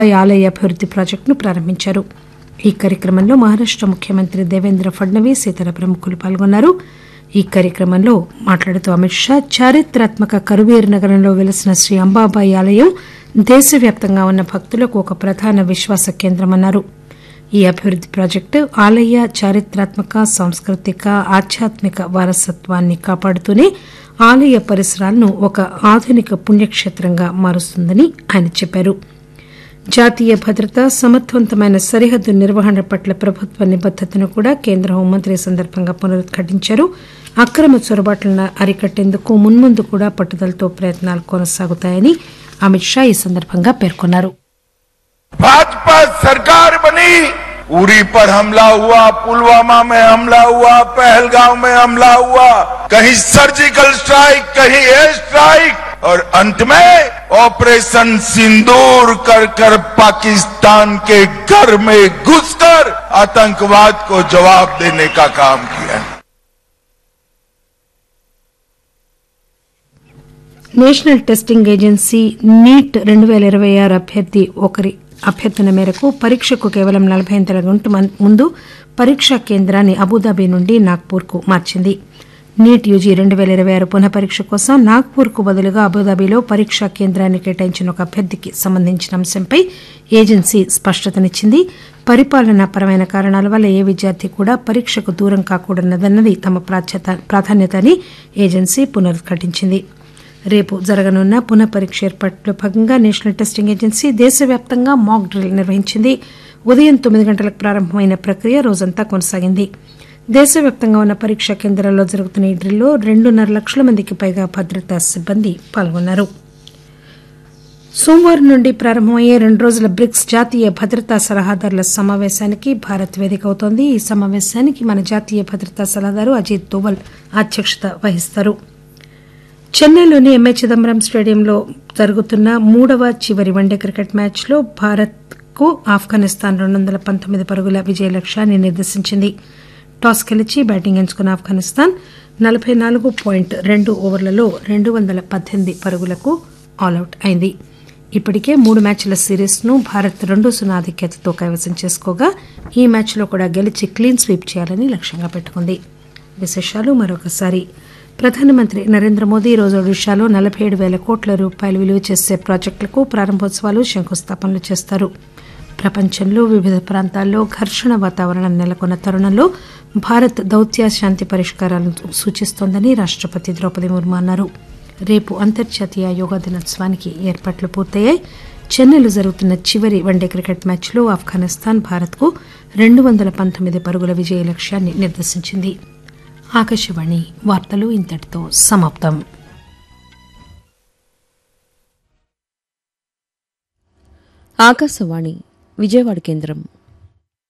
ఆలయ అభివృద్ది ప్రాజెక్టును ప్రారంభించారు ఈ కార్యక్రమంలో మహారాష్ట ముఖ్యమంత్రి దేవేంద్ర ఫడ్నవీస్ ఇతర ప్రముఖులు పాల్గొన్నారు ఈ కార్యక్రమంలో మాట్లాడుతూ అమిత్ షా చారిత్రాత్మక కరువీర్ నగరంలో వెలసిన శ్రీ అంబాబాయి ఆలయం దేశవ్యాప్తంగా ఉన్న భక్తులకు ఒక ప్రధాన విశ్వాస కేంద్రమన్నారు ఈ అభివృద్ది ప్రాజెక్టు ఆలయ చారిత్రాత్మక సాంస్కృతిక ఆధ్యాత్మిక వారసత్వాన్ని కాపాడుతూనే ఆలయ పరిసరాలను ఒక ఆధునిక పుణ్యక్షేత్రంగా మారుస్తుందని ఆయన చెప్పారు జాతీయ భద్రత సమర్థవంతమైన సరిహద్దు నిర్వహణ పట్ల ప్రభుత్వ నిబద్దతను కూడా కేంద్ర హోంమంత్రి ఈ సందర్భంగా పునరుద్ఘాటించారు అక్రమ చొరబాట్లను అరికట్టేందుకు మున్ముందు కూడా పట్టుదలతో ప్రయత్నాలు కొనసాగుతాయని అమిత్ షా ఈ సందర్భంగా పేర్కొన్నారు भाजपा सरकार बनी उरी पर हमला हुआ पुलवामा में हमला हुआ पहलगांव में हमला हुआ कहीं सर्जिकल स्ट्राइक कहीं एयर स्ट्राइक और अंत में ऑपरेशन सिंदूर कर कर पाकिस्तान के घर में घुसकर आतंकवाद को जवाब देने का काम किया है నేషనల్ టెస్టింగ్ ఏజెన్సీ నీట్ రెండు పేల ఇరవై ఆరు అభ్యర్థి ఒకరి అభ్యర్థన మేరకు పరీక్షకు కేవలం నలభై ఎనిమిది గంటల ముందు పరీక్షా కేంద్రాన్ని అబుదాబి నుండి నాగ్పూర్ కు మార్చింది నీట్ యూజీ రెండు పేల ఇరవై ఆరు పునః పరీక్ష కోసం నాగ్పూర్ కు బదులుగా అబుదాబిలో పరీక్షా కేంద్రాన్ని కేటాయించిన ఒక అభ్యర్థికి సంబంధించిన అంశంపై ఏజెన్సీ స్పష్టతనిచ్చింది పరిపాలనాపరమైన కారణాల వల్ల ఏ విద్యార్థి కూడా పరీక్షకు దూరం కాకూడదన్నది తమ ప్రాధాన్యత అని ఏజెన్సీ పునరుద్ఘాటించింది రేపు జరగనున్న పునః పరీక్ష ఏర్పాట్లో భాగంగా నేషనల్ టెస్టింగ్ ఏజెన్సీ దేశవ్యాప్తంగా మాక్ డ్రిల్ నిర్వహించింది ఉదయం తొమ్మిది గంటలకు ప్రారంభమైన ప్రక్రియ రోజంతా కొనసాగింది దేశవ్యాప్తంగా ఉన్న పరీక్షా కేంద్రాల్లో జరుగుతున్న ఈ డ్రిల్లో రెండున్నర లక్షల మందికి పైగా భద్రతా సిబ్బంది పాల్గొన్నారు సోమవారం నుండి ప్రారంభమయ్యే రెండు రోజుల బ్రిక్స్ జాతీయ భద్రతా సలహాదారుల సమావేశానికి భారత్ వేదిక అవుతోంది ఈ సమావేశానికి మన జాతీయ భద్రతా సలహాదారు అజిత్ దోవల్ అధ్యక్షత వహిస్తారు చెన్నైలోని ఎంఏ చిదంబరం స్టేడియంలో జరుగుతున్న మూడవ చివరి వన్డే క్రికెట్ మ్యాచ్లో భారత్ కు ఆఫ్ఘనిస్తాన్ రెండు వందల పంతొమ్మిది పరుగుల విజయ లక్ష్యాన్ని నిర్దేశించింది టాస్ గెలిచి బ్యాటింగ్ ఎంచుకున్న ఆఫ్ఘనిస్తాన్ నలబై నాలుగు పాయింట్ రెండు ఓవర్లలో రెండు వందల పద్దెనిమిది పరుగులకు ఆలౌట్ అయింది ఇప్పటికే మూడు మ్యాచ్ల సిరీస్ ను భారత్ రెండు సున్నా ఆధిక్యతతో కైవసం చేసుకోగా ఈ మ్యాచ్లో కూడా గెలిచి క్లీన్ స్వీప్ చేయాలని లక్ష్యంగా పెట్టుకుంది విశేషాలు మరొకసారి ప్రధానమంత్రి నరేంద్ర మోదీ ఈరోజు ఒడిశాలో నలబై ఏడు పేల కోట్ల రూపాయలు విలువ చేసే ప్రాజెక్టులకు ప్రారంభోత్సవాలు శంకుస్థాపనలు చేస్తారు ప్రపంచంలో వివిధ ప్రాంతాల్లో ఘర్షణ వాతావరణం నెలకొన్న తరుణంలో భారత్ దౌత్య శాంతి పరిష్కారాలను సూచిస్తోందని రాష్టపతి ద్రౌపది ముర్ము అన్నారు రేపు అంతర్జాతీయ యోగా దినోత్సవానికి ఏర్పాట్లు పూర్తయ్యాయి చెన్నైలో జరుగుతున్న చివరి వన్డే క్రికెట్ మ్యాచ్లో ఆఫ్ఘనిస్తాన్ భారత్కు రెండు వందల పంతొమ్మిది పరుగుల విజయ లక్ష్యాన్ని నిర్దేశించింది ఆకాశవాణి వార్తలు ఇంతటితో సమాప్తం ఆకాశవాణి విజయవాడ కేంద్రం